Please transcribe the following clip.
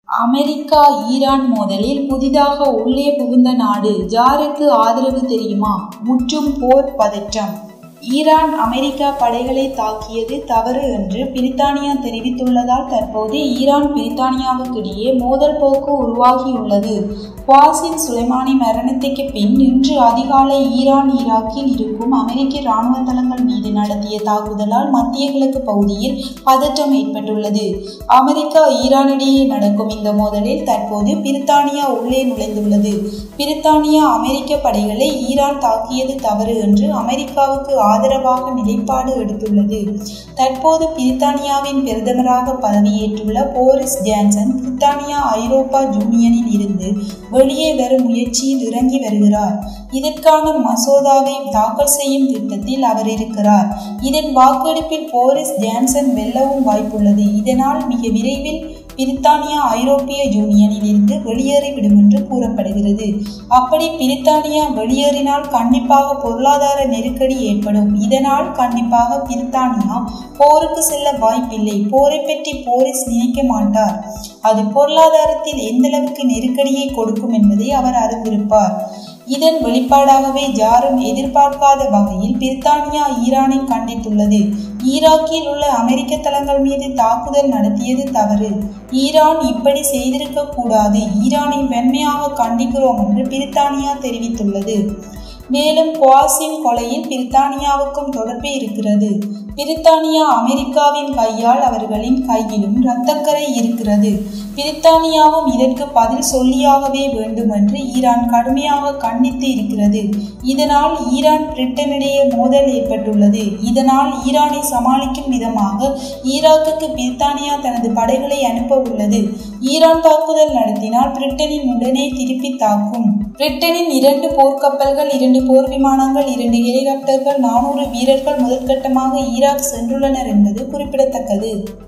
America Iran மோதலில் புதிதாக உள்ளே புகுந்த நாடு ஜாருக்கு ஆதரவு தெரியுமா முற்றும் போர் பதற்றம் ஈரான் அமெரிக்கா படைகளை தாக்கியது தவறு என்று பிரித்தானியா தெரிவித்துள்ளதால் தற்போது ஈரான் பிரித்தானியாவுக்கிடையே மோதல் போக்கு உருவாகியுள்ளது குவாசிம் சுலைமானி மரணத்துக்கு பின் இன்று அதிகாலை ஈரான் ஈராக்கில் இருக்கும் அமெரிக்க இராணுவ தளங்கள் மீது நடத்திய தாக்குதலால் மத்திய கிழக்கு பகுதியில் பதற்றம் ஏற்பட்டுள்ளது அமெரிக்கா ஈரானிடையே நடக்கும் இந்த மோதலில் தற்போது பிரித்தானியா உள்ளே நுழைந்துள்ளது பிரித்தானியா அமெரிக்க படைகளை ஈரான் தாக்கியது தவறு என்று அமெரிக்காவுக்கு ஆதரவாக நிலைப்பாடு எடுத்துள்ளது தற்போது பிரித்தானியாவின் பிரதமராக பதவியேற்றுள்ள போரிஸ் ஜான்சன் பிரித்தானியா ஐரோப்பா யூனியனில் இருந்து வெளியே வரும் முயற்சியில் இறங்கி வருகிறார் இதற்கான மசோதாவை தாக்கல் செய்யும் திட்டத்தில் அவர் இருக்கிறார் இதன் வாக்கெடுப்பில் போரிஸ் ஜான்சன் வெல்லவும் வாய்ப்புள்ளது இதனால் மிக விரைவில் பிரித்தானியா ஐரோப்பிய யூனியனில் இருந்து வெளியேறிவிடும் என்று கூறப்படுகிறது அப்படி பிரித்தானியா வெளியேறினால் கண்டிப்பாக பொருளாதார நெருக்கடி ஏற்படும் இதனால் கண்டிப்பாக பிரித்தானியா போருக்கு செல்ல வாய்ப்பில்லை போரை பற்றி போரிஸ் நினைக்க மாட்டார் அது பொருளாதாரத்தில் எந்தளவுக்கு நெருக்கடியை கொடுக்கும் என்பதை அவர் அறிந்திருப்பார் இதன் வெளிப்பாடாகவே யாரும் எதிர்பார்க்காத வகையில் பிரித்தானியா ஈரானை கண்டித்துள்ளது ஈராக்கில் உள்ள அமெரிக்க தளங்கள் மீது தாக்குதல் நடத்தியது தவறு ஈரான் இப்படி செய்திருக்க கூடாது ஈரானை வெண்மையாக கண்டிக்கிறோம் என்று பிரித்தானியா தெரிவித்துள்ளது மேலும் குவாசிம் கொலையில் பிரித்தானியாவுக்கும் தொடர்பு இருக்கிறது பிரித்தானியா அமெரிக்காவின் கையால் அவர்களின் கையிலும் இரத்தக்கரை இருக்கிறது பிரித்தானியாவும் இதற்கு பதில் சொல்லியாகவே வேண்டும் என்று ஈரான் கடுமையாக கண்டித்து இருக்கிறது இதனால் ஈரான் பிரிட்டனிடையே மோதல் ஏற்பட்டுள்ளது இதனால் ஈரானை சமாளிக்கும் விதமாக ஈராக்குக்கு பிரித்தானியா தனது படைகளை அனுப்ப உள்ளது ஈரான் தாக்குதல் நடத்தினால் பிரிட்டனின் உடனே திருப்பி தாக்கும் பிரிட்டனின் இரண்டு போர்க்கப்பல்கள் இரண்டு போர் விமானங்கள் இரண்டு ஹெலிகாப்டர்கள் நானூறு வீரர்கள் முதற்கட்டமாக ஈராக் சென்றுள்ளனர் என்பது குறிப்பிடத்தக்கது